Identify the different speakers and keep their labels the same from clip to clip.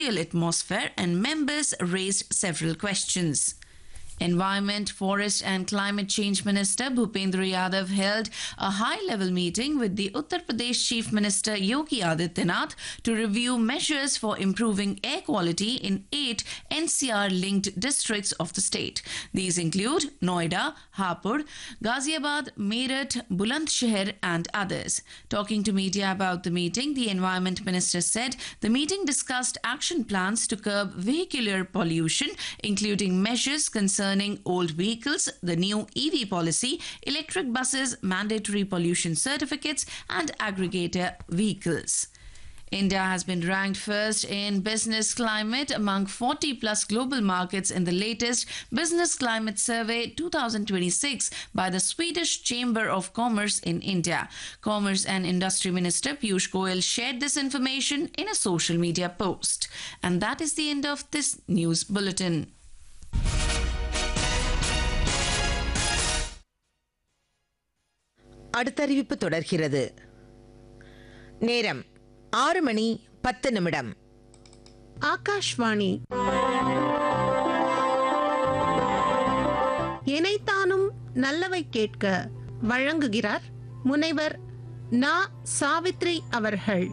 Speaker 1: atmosphere and members raised several questions. Environment, Forest and Climate Change Minister Bhupendra Yadav held a high-level meeting with the Uttar Pradesh Chief Minister Yogi Adityanath to review measures for improving air quality in eight NCR-linked districts of the state. These include Noida, Hapur, Ghaziabad, Meerut, Bulandshahr and others. Talking to media about the meeting, the Environment Minister said the meeting discussed action plans to curb vehicular pollution, including measures concerning old vehicles, the new EV policy, electric buses, mandatory pollution certificates, and aggregator vehicles. India has been ranked first in business climate among 40 plus global markets in the latest Business Climate Survey 2026 by the Swedish Chamber of Commerce in India. Commerce and Industry Minister Piyush Goyal shared this information in a social media post. And that is the end of this news bulletin.
Speaker 2: அடுத்தறிவிப்பு தொடர்கிறது நேரம் ஆறு மணி பத்து நிமிடம்
Speaker 3: ஆகாஷ்வாணி இணைத்தானும் நல்லவை கேட்க வழங்குகிறார் முனைவர் நா சாவித்ரி அவர்கள்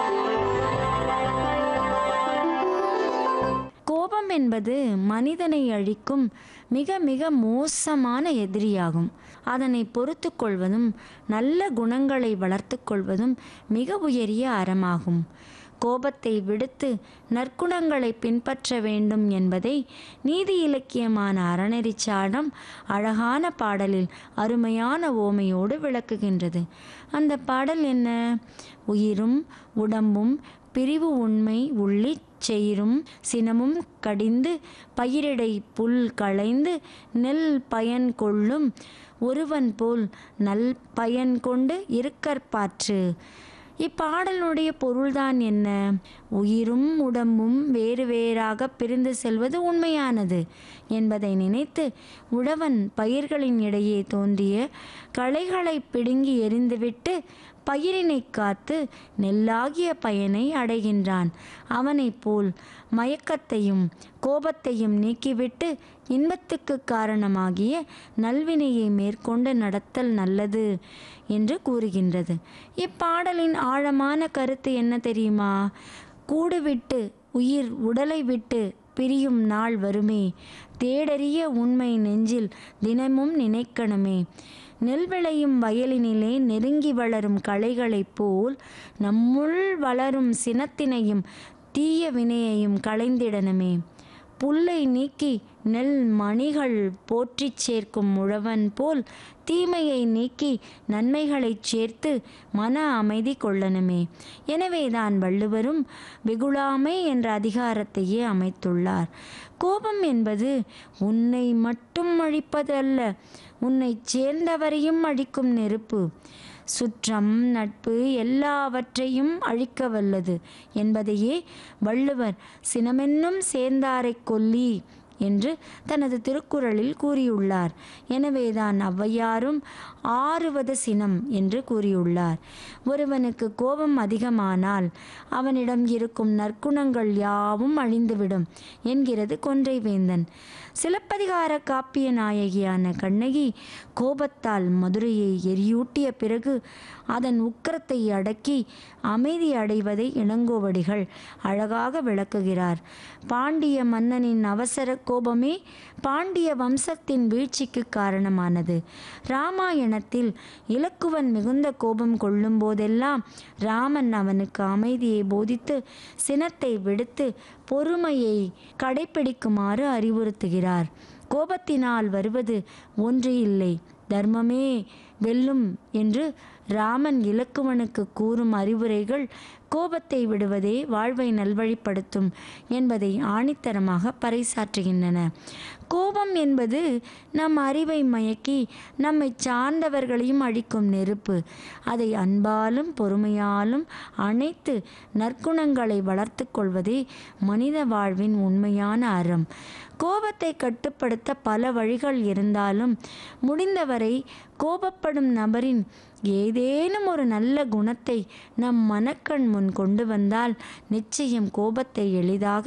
Speaker 4: கோபம் என்பது மனிதனை அழிக்கும் மிக மிக மோசமான எதிரியாகும் அதனை பொறுத்து கொள்வதும் நல்ல குணங்களை வளர்த்து கொள்வதும் மிக உயரிய அறமாகும் கோபத்தை விடுத்து நற்குணங்களை பின்பற்ற வேண்டும் என்பதை நீதி இலக்கியமான அறநெறிச்சாடம் அழகான பாடலில் அருமையான ஓமையோடு விளக்குகின்றது அந்த பாடல் என்ன உயிரும் உடம்பும் பிரிவு உண்மை உள்ளிச் செயிரும் சினமும் கடிந்து பயிரிடை புல் களைந்து நெல் பயன் கொள்ளும் ஒருவன் போல் நல் பயன் கொண்டு இருக்கற்பாற்று இப்பாடலுடைய பொருள்தான் என்ன உயிரும் உடம்பும் வேறு வேறாக பிரிந்து செல்வது உண்மையானது என்பதை நினைத்து உழவன் பயிர்களின் இடையே தோன்றிய களைகளை பிடுங்கி எறிந்துவிட்டு பயிரினை காத்து நெல்லாகிய பயனை அடைகின்றான் அவனைப் போல் மயக்கத்தையும் கோபத்தையும் நீக்கிவிட்டு இன்பத்துக்கு காரணமாகிய நல்வினையை மேற்கொண்டு நடத்தல் நல்லது என்று கூறுகின்றது இப்பாடலின் ஆழமான கருத்து என்ன தெரியுமா கூடு விட்டு உயிர் உடலை விட்டு பிரியும் நாள் வருமே தேடறிய உண்மை நெஞ்சில் தினமும் நினைக்கணுமே நெல் விளையும் வயலினிலே நெருங்கி வளரும் களைகளைப் போல் நம்முள் வளரும் சினத்தினையும் தீய வினையையும் களைந்திடணுமே புல்லை நீக்கி நெல் மணிகள் போற்றிச் சேர்க்கும் உழவன் போல் தீமையை நீக்கி நன்மைகளைச் சேர்த்து மன அமைதி கொள்ளணுமே எனவேதான் வள்ளுவரும் வெகுளாமை என்ற அதிகாரத்தையே அமைத்துள்ளார் கோபம் என்பது உன்னை மட்டும் அழிப்பது அல்ல உன்னை சேர்ந்தவரையும் அழிக்கும் நெருப்பு சுற்றம் நட்பு எல்லாவற்றையும் அழிக்க வல்லது என்பதையே வள்ளுவர் சினமென்னும் சேர்ந்தாரைக் கொல்லி என்று தனது திருக்குறளில் கூறியுள்ளார் எனவேதான் ஔவையாரும் ஆறுவது சினம் என்று கூறியுள்ளார் ஒருவனுக்கு கோபம் அதிகமானால் அவனிடம் இருக்கும் நற்குணங்கள் யாவும் அழிந்துவிடும் என்கிறது கொன்றை வேந்தன் சிலப்பதிகார காப்பிய நாயகியான கண்ணகி கோபத்தால் மதுரையை எரியூட்டிய பிறகு அதன் உக்கிரத்தை அடக்கி அமைதி அடைவதை இளங்கோவடிகள் அழகாக விளக்குகிறார் பாண்டிய மன்னனின் அவசர கோபமே பாண்டிய வம்சத்தின் வீழ்ச்சிக்கு காரணமானது ராமாயணத்தில் இலக்குவன் மிகுந்த கோபம் கொள்ளும் போதெல்லாம் ராமன் அவனுக்கு அமைதியை போதித்து சினத்தை விடுத்து பொறுமையை கடைப்பிடிக்குமாறு அறிவுறுத்துகிறார் கோபத்தினால் வருவது ஒன்று இல்லை தர்மமே வெல்லும் என்று ராமன் இலக்குவனுக்கு கூறும் அறிவுரைகள் கோபத்தை விடுவதே வாழ்வை நல்வழிப்படுத்தும் என்பதை ஆணித்தரமாக பறைசாற்றுகின்றன கோபம் என்பது நம் அறிவை மயக்கி நம்மை சார்ந்தவர்களையும் அழிக்கும் நெருப்பு அதை அன்பாலும் பொறுமையாலும் அணைத்து நற்குணங்களை வளர்த்து கொள்வதே மனித வாழ்வின் உண்மையான அறம் கோபத்தை கட்டுப்படுத்த பல வழிகள் இருந்தாலும் முடிந்தவரை கோபப்படும் நபரின் ஏதேனும் ஒரு நல்ல குணத்தை நம் மனக்கண் முன் கொண்டு வந்தால் நிச்சயம் கோபத்தை எளிதாக